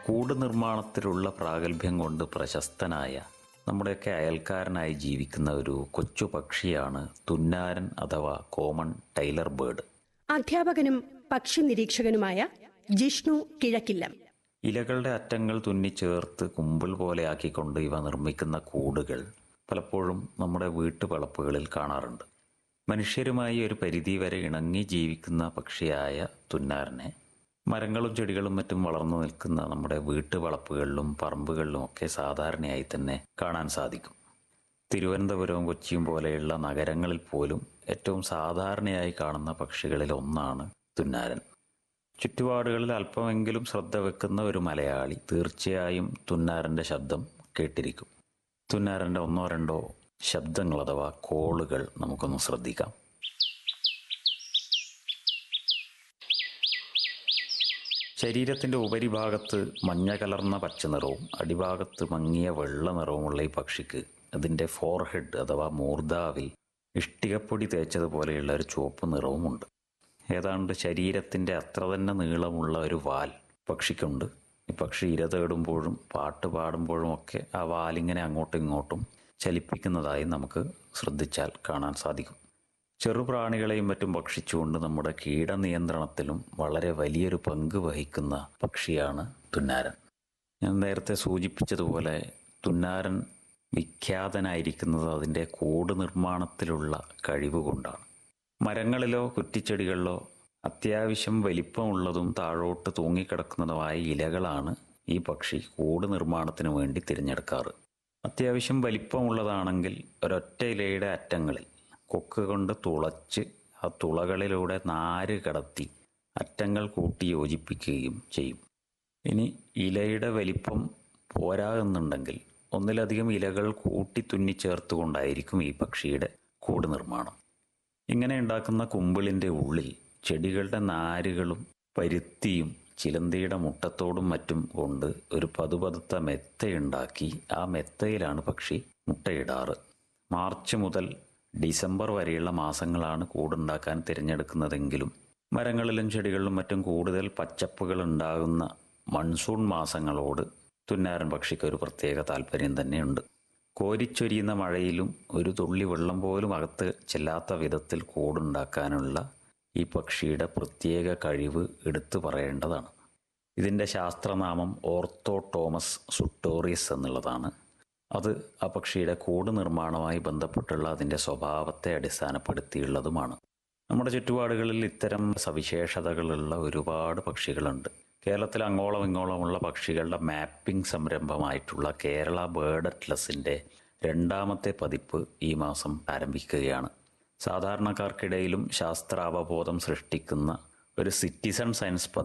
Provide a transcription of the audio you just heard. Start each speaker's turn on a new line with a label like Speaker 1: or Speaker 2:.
Speaker 1: കൂട് നിർമ്മാണത്തിലുള്ള പ്രാഗൽഭ്യം കൊണ്ട് പ്രശസ്തനായ നമ്മുടെയൊക്കെ അയൽക്കാരനായി ജീവിക്കുന്ന ഒരു കൊച്ചു പക്ഷിയാണ് തുന്നാരൻ അഥവാ കോമൺ ടൈലർ ബേർഡ്
Speaker 2: അധ്യാപകനും പക്ഷി നിരീക്ഷകനുമായ ജിഷ്ണു കിഴക്കില്ലം
Speaker 1: ഇലകളുടെ അറ്റങ്ങൾ തുന്നിച്ചേർത്ത് കുമ്പിൾ പോലെയാക്കിക്കൊണ്ട് ഇവ നിർമ്മിക്കുന്ന കൂടുകൾ പലപ്പോഴും നമ്മുടെ വീട്ടുവളപ്പുകളിൽ കാണാറുണ്ട് മനുഷ്യരുമായി ഒരു പരിധിവരെ ഇണങ്ങി ജീവിക്കുന്ന പക്ഷിയായ തുന്നാരനെ മരങ്ങളും ചെടികളും മറ്റും വളർന്നു നിൽക്കുന്ന നമ്മുടെ വീട്ടുവളപ്പുകളിലും പറമ്പുകളിലും ഒക്കെ സാധാരണയായി തന്നെ കാണാൻ സാധിക്കും തിരുവനന്തപുരവും കൊച്ചിയും പോലെയുള്ള നഗരങ്ങളിൽ പോലും ഏറ്റവും സാധാരണയായി കാണുന്ന പക്ഷികളിൽ ഒന്നാണ് തുന്നാരൻ ചുറ്റുപാടുകളിൽ അല്പമെങ്കിലും ശ്രദ്ധ വെക്കുന്ന ഒരു മലയാളി തീർച്ചയായും തുന്നാരൻ്റെ ശബ്ദം കേട്ടിരിക്കും തുന്നാരൻ്റെ ഒന്നോ രണ്ടോ ശബ്ദങ്ങൾ അഥവാ കോളുകൾ നമുക്കൊന്ന് ശ്രദ്ധിക്കാം ശരീരത്തിൻ്റെ ഉപരിഭാഗത്ത് മഞ്ഞ കലർന്ന പച്ച നിറവും അടിഭാഗത്ത് മങ്ങിയ വെള്ള നിറവുമുള്ള ഈ പക്ഷിക്ക് അതിൻ്റെ ഫോർഹെഡ് അഥവാ മൂർധാവിൽ ഇഷ്ടികപ്പൊടി തേച്ചതുപോലെയുള്ള ഒരു ചുവപ്പ് നിറവുമുണ്ട് ഏതാണ്ട് ശരീരത്തിൻ്റെ അത്ര തന്നെ നീളമുള്ള ഒരു വാൽ പക്ഷിക്കുണ്ട് ഈ പക്ഷി ഇര തേടുമ്പോഴും പാട്ട് പാടുമ്പോഴും ഒക്കെ ആ വാലിങ്ങനെ അങ്ങോട്ടും ഇങ്ങോട്ടും ചലിപ്പിക്കുന്നതായി നമുക്ക് ശ്രദ്ധിച്ചാൽ കാണാൻ സാധിക്കും ചെറുപ്രാണികളെയും മറ്റും ഭക്ഷിച്ചുകൊണ്ട് നമ്മുടെ കീടനിയന്ത്രണത്തിലും വളരെ വലിയൊരു പങ്ക് വഹിക്കുന്ന പക്ഷിയാണ് തുന്നാരൻ ഞാൻ നേരത്തെ സൂചിപ്പിച്ചതുപോലെ തുന്നാരൻ വിഖ്യാതനായിരിക്കുന്നത് അതിൻ്റെ കൂട് നിർമ്മാണത്തിലുള്ള കഴിവ് കൊണ്ടാണ് മരങ്ങളിലോ കുറ്റിച്ചെടികളിലോ അത്യാവശ്യം വലിപ്പമുള്ളതും താഴോട്ട് തൂങ്ങിക്കിടക്കുന്നതുമായ ഇലകളാണ് ഈ പക്ഷി കൂട് നിർമ്മാണത്തിന് വേണ്ടി തിരഞ്ഞെടുക്കാറ് അത്യാവശ്യം വലിപ്പമുള്ളതാണെങ്കിൽ ഒരൊറ്റ ഇലയുടെ അറ്റങ്ങളിൽ കൊക്ക് കൊണ്ട് തുളച്ച് ആ തുളകളിലൂടെ നാര് കടത്തി അറ്റങ്ങൾ കൂട്ടി യോജിപ്പിക്കുകയും ചെയ്യും ഇനി ഇലയുടെ വലിപ്പം പോരാ എന്നുണ്ടെങ്കിൽ ഒന്നിലധികം ഇലകൾ കൂട്ടി തുന്നിച്ചേർത്തുകൊണ്ടായിരിക്കും ഈ പക്ഷിയുടെ കൂട് നിർമ്മാണം ഇങ്ങനെ ഉണ്ടാക്കുന്ന കുമ്പിളിൻ്റെ ഉള്ളിൽ ചെടികളുടെ നാരുകളും പരുത്തിയും ചിലന്തിയുടെ മുട്ടത്തോടും മറ്റും കൊണ്ട് ഒരു പതുപതുത്ത മെത്തയുണ്ടാക്കി ആ മെത്തയിലാണ് പക്ഷി മുട്ടയിടാറ് മാർച്ച് മുതൽ ഡിസംബർ വരെയുള്ള മാസങ്ങളാണ് കൂടുണ്ടാക്കാൻ തിരഞ്ഞെടുക്കുന്നതെങ്കിലും മരങ്ങളിലും ചെടികളിലും മറ്റും കൂടുതൽ പച്ചപ്പുകൾ ഉണ്ടാകുന്ന മൺസൂൺ മാസങ്ങളോട് തുന്നാരൻ പക്ഷിക്ക് ഒരു പ്രത്യേക താല്പര്യം തന്നെയുണ്ട് കോരിച്ചൊരിയുന്ന മഴയിലും ഒരു തുള്ളി വെള്ളം പോലും അകത്ത് ചെല്ലാത്ത വിധത്തിൽ കൂടുണ്ടാക്കാനുള്ള ഈ പക്ഷിയുടെ പ്രത്യേക കഴിവ് എടുത്തു പറയേണ്ടതാണ് ഇതിൻ്റെ ശാസ്ത്രനാമം ഓർത്തോട്ടോമസ് സുട്ടോറിയസ് എന്നുള്ളതാണ് അത് ആ പക്ഷിയുടെ കൂട് നിർമ്മാണവുമായി ബന്ധപ്പെട്ടുള്ള അതിൻ്റെ സ്വഭാവത്തെ അടിസ്ഥാനപ്പെടുത്തിയുള്ളതുമാണ് നമ്മുടെ ചുറ്റുപാടുകളിൽ ഇത്തരം സവിശേഷതകളുള്ള ഒരുപാട് പക്ഷികളുണ്ട് കേരളത്തിൽ അങ്ങോളം ഇങ്ങോളമുള്ള പക്ഷികളുടെ മാപ്പിംഗ് സംരംഭമായിട്ടുള്ള കേരള ബേർഡ് അറ്റ്ലസിൻ്റെ രണ്ടാമത്തെ പതിപ്പ് ഈ മാസം ആരംഭിക്കുകയാണ് സാധാരണക്കാർക്കിടയിലും ശാസ്ത്രാവബോധം സൃഷ്ടിക്കുന്ന ഒരു സിറ്റിസൺ സയൻസ്